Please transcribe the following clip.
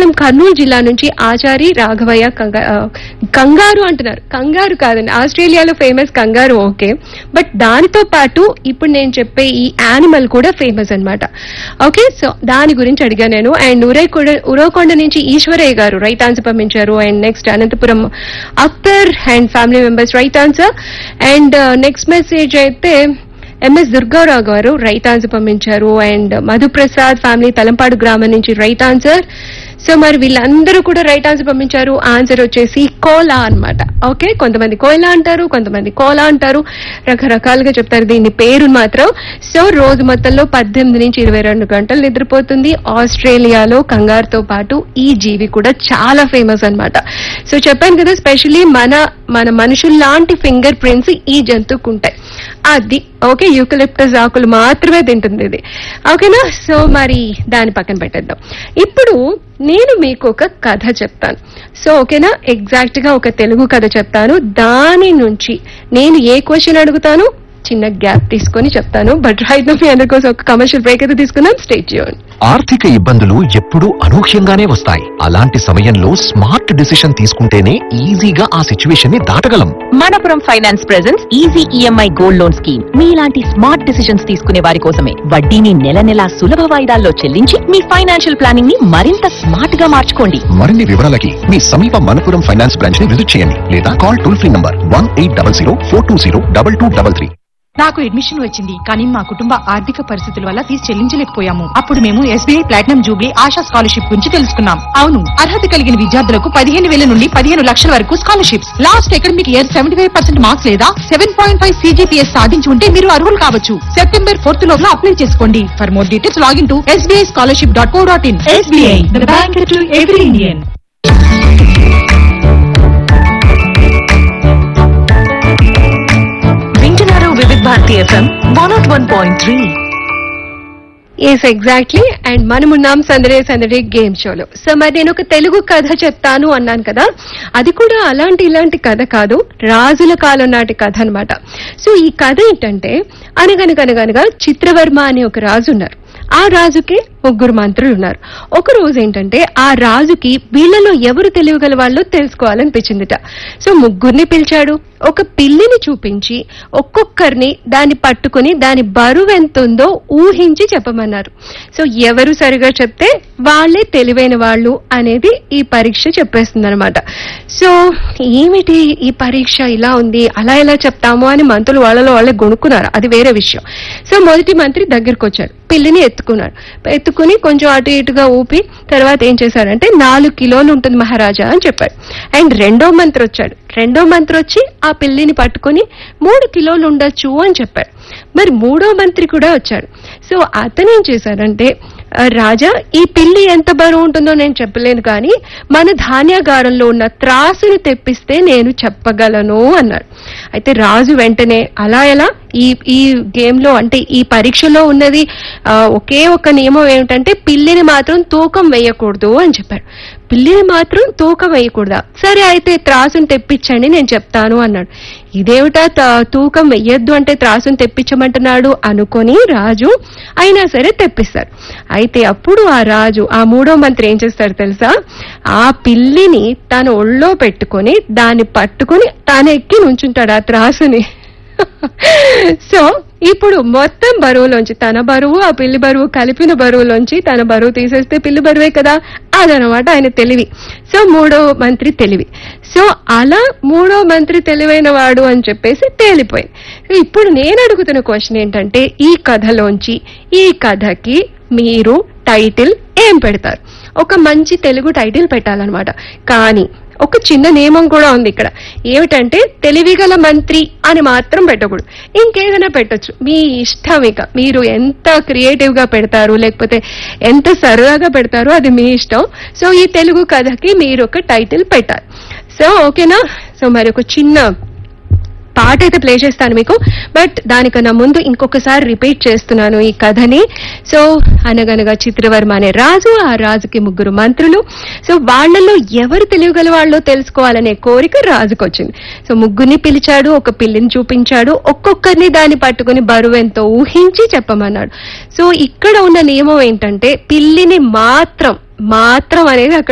విశాఖపట్నం కర్నూలు జిల్లా నుంచి ఆచారి రాఘవయ్య కంగా- ఆ, కంగారు అంటున్నారు కంగారు కాదండి ఆస్ట్రేలియాలో ఫేమస్ కంగారు ఓకే బట్ దానితో పాటు ఇప్పుడు నేను చెప్పే ఈ యానిమల్ కూడా ఫేమస్ అన్నమాట ఓకే సో దాని గురించి అడిగా నేను అండ్ ఉరైకొండ ఉరవకొండ నుంచి ఈశ్వరయ్య గారు రైట్ ఆన్సర్ పంపించారు and next Anantapuram Akhtar and family members right answer and next message అయితే M S Durgarao garu right answer పంపించారు అండ్ మధుప్రసాద్ ఫ్యామిలీ తలంపాడు గ్రామం నుంచి రైట్ ఆన్సర్ సో మరి వీళ్ళందరూ కూడా రైట్ ఆన్సర్ పంపించారు ఆన్సర్ వచ్చేసి కోలా అన్నమాట ఓకే కొంతమంది కోయిలా అంటారు కొంతమంది కోలా అంటారు రకరకాలుగా చెప్తారు దీని పేరు మాత్రం సో రోజు మొత్తంలో పద్దెనిమిది నుంచి ఇరవై రెండు గంటలు నిద్రపోతుంది ఆస్ట్రేలియాలో కంగారుతో పాటు ఈ జీవి కూడా చాలా ఫేమస్ అన్నమాట సో చెప్పాను కదా స్పెషలీ మన మన మనుషుల్లాంటి ఫింగర్ ప్రింట్స్ ఈ జంతువుకు ఉంటాయి అది ఓకే యూకలిప్టస్ ఆకులు మాత్రమే తింటుంది ఇది ఓకేనా సో మరి దాని పక్కన పెట్టేద్దాం ఇప్పుడు నేను మీకు ఒక కథ చెప్తాను సో ఓకేనా ఎగ్జాక్ట్ గా ఒక తెలుగు కథ చెప్తాను దాని నుంచి నేను ఏ క్వశ్చన్ అడుగుతాను చిన్న గ్యాప్ తీసుకొని చెప్తాను బట్ రైట్ మీ అందరి కోసం ఒక కమర్షియల్ బ్రేక్ అయితే తీసుకుందాం స్టేట్ చేయండి ఆర్థిక ఇబ్బందులు ఎప్పుడూ అనూహ్యంగానే వస్తాయి అలాంటి సమయంలో స్మార్ట్ డిసిషన్ తీసుకుంటేనే ఈజీగా ఆ సిచ్యువేషన్ ని దాటగలం Manappuram finance presents easy EMI gold loan scheme మీలాంటి స్మార్ట్ డిసిషన్స్ తీసుకునే వారి కోసమే వడ్డీని నెల నెలా సులభ వాయిదాల్లో చెల్లించి మీ ఫైనాన్షియల్ ప్లానింగ్ ని మరింత స్మార్ట్ గా మార్చుకోండి మరిన్ని వివరాలకి మీ సమీప మనపురం ఫైనాన్స్ బ్రాంచ్ ని విజిట్ చేయండి లేదా call toll free number one eight double zero four two zero double two double three నాకు అడ్మిషన్ వచ్చింది కానీ మా కుటుంబ ఆర్థిక పరిస్థితుల వల్ల ఫీజు చెల్లించలేకపోయాము అప్పుడు మేము SBI platinum jubilee Asha scholarship గురించి తెలుసుకున్నాం అవును అర్హత కలిగిన విద్యార్థులకు పదిహేను వేల నుండి పదిహేను లక్షల వరకు scholarships last academic year seventy five percent marks లేదా సెవెన్ పాయింట్ ఫైవ్ సీజీపీఎస్ సాధించి ఉంటే మీరు అర్హులు కావచ్చు సెప్టెంబర్ ఫోర్త్ లోపల అప్లై చేసుకోండి for more details login to SBI scholarship dot co dot in SBI bank to every Indian వింటున్నారు Vividh Bharati FM one not one point three yes exactly and మనమున్నాం సందడే సందడే గేమ్ షోలో సో మరి నేను ఒక తెలుగు కథ చెప్తాను అన్నాను కదా అది కూడా అలాంటి ఇలాంటి కథ కాదు రాజుల కాలం నాటి కథ అన్నమాట సో ఈ కథ ఏంటంటే అనగనగనగనగా చిత్రవర్మ అనే ఒక రాజు ఉన్నారు ఆ రాజుకి ముగ్గురు మంత్రులు ఉన్నారు ఒక రోజు ఏంటంటే ఆ రాజుకి వీళ్ళలో ఎవరు తెలియగల వాళ్ళు తెలుసుకోవాలనిపించిందిట సో ముగ్గురిని పిలిచాడు ఒక పిల్లిని చూపించి ఒక్కొక్కరిని దాన్ని పట్టుకుని దాని బరువు ఎంత ఉందో ఊహించి చెప్పమన్నారు సో ఎవరు సరిగా చెప్తే వాళ్ళే తెలివైన వాళ్ళు అనేది ఈ పరీక్ష చెప్పేస్తుంది అనమాట సో ఏమిటి ఈ పరీక్ష ఇలా ఉంది అలా ఎలా చెప్తాము అని మంత్రులు వాళ్ళలో వాళ్ళే గొనుక్కున్నారు అది వేరే విషయం సో మొదటి మంత్రి దగ్గరకు వచ్చాడు పిల్లిని ఎత్తుకున్నాడు ఎత్తుకుని కొంచెం అటు ఇటుగా ఊపి తర్వాత ఏం చేశారంటే నాలుగు కిలోలు ఉంటుంది మహారాజా అని చెప్పాడు అండ్ రెండో మంత్రి వచ్చాడు రెండో మంత్రి వచ్చి ఆ పిల్లిని పట్టుకొని మూడు కిలోలు ఉండొచ్చు అని చెప్పాడు మరి మూడో మంత్రి కూడా వచ్చాడు సో అతను ఏం చేశాడంటే "ఆ, రాజా ఈ పిల్లి ఎంత బరువు ఉంటుందో నేను చెప్పలేను కానీ మన ధాన్యాగారంలో ఉన్న త్రాసుని తెప్పిస్తే నేను చెప్పగలను అన్నాడు అయితే రాజు వెంటనే అలా ఎలా ఈ ఈ గేమ్ లో అంటే ఈ పరీక్షలో ఉన్నది ఆ, ఒకే ఒక నియమం ఏమిటంటే పిల్లిని మాత్రం తూకం వేయకూడదు అని చెప్పాడు పిల్లిని మాత్రం తూకం వేయకూడదా సరే అయితే త్రాసుని తెప్పించండి నేను చెప్తాను అన్నాడు ఇదేమిటా త- తూకం వెయ్యొద్దు అంటే త్రాసుని తెప్పించమంటున్నాడు అనుకొని రాజు అయినా సరే తెప్పిస్తాడు అయితే అప్పుడు ఆ రాజు ఆ మూడో మంత్రి ఏం చేస్తాడు తెలుసా ఆ పిల్లిని తన ఒళ్ళో పెట్టుకొని దాన్ని పట్టుకొని తాను ఎక్కి నుంచుంటాడు ఆ త్రాసుని సో ఇప్పుడు మొత్తం బరువులోంచి తన బరువు ఆ పిల్లి బరువు కలిపిన బరువులోంచి తన బరువు తీసేస్తే పిల్లి బరువే కదా అదనమాట ఆయన తెలివి సో మూడో మంత్రి తెలివి సో అలా మూడో మంత్రి తెలివైన వాడు అని చెప్పేసి తేలిపోయింది ఇప్పుడు నేను అడుగుతున్న క్వశ్చన్ ఏంటంటే ఈ కథలోంచి ఈ కథకి మీరు టైటిల్ ఏం పెడతారు ఒక మంచి తెలుగు టైటిల్ పెట్టాలన్నమాట కానీ ఒక చిన్న నియమం కూడా ఉంది ఇక్కడ ఏమిటంటే తెలివిగల మంత్రి అని మాత్రం పెట్టకూడదు ఇంకేదైనా పెట్టొచ్చు మీ ఇష్టం ఇక మీరు ఎంత క్రియేటివ్ గా పెడతారు లేకపోతే ఎంత సరదాగా పెడతారో అది మీ ఇష్టం సో ఈ తెలుగు కథకి మీరు ఒక టైటిల్ పెట్టాలి సో ఓకేనా సో మరి ఒక చిన్న పాట అయితే ప్లే చేస్తాను మీకు బట్ దానికన్నా ముందు ఇంకొకసారి రిపీట్ చేస్తున్నాను ఈ కథని సో అనగనగా చిత్రవర్మ అనే రాజు ఆ రాజుకి ముగ్గురు మంత్రులు సో వాళ్ళలో ఎవరు తెలియగల వాళ్ళో తెలుసుకోవాలనే కోరిక రాజుకు వచ్చింది సో ముగ్గురిని పిలిచాడు ఒక పిల్లిని చూపించాడు ఒక్కొక్కరిని దాన్ని పట్టుకుని బరువు ఎంతో ఊహించి చెప్పమన్నాడు సో ఇక్కడ ఉన్న నియమం ఏంటంటే పిల్లిని మాత్రం మాత్రం అనేది అక్కడ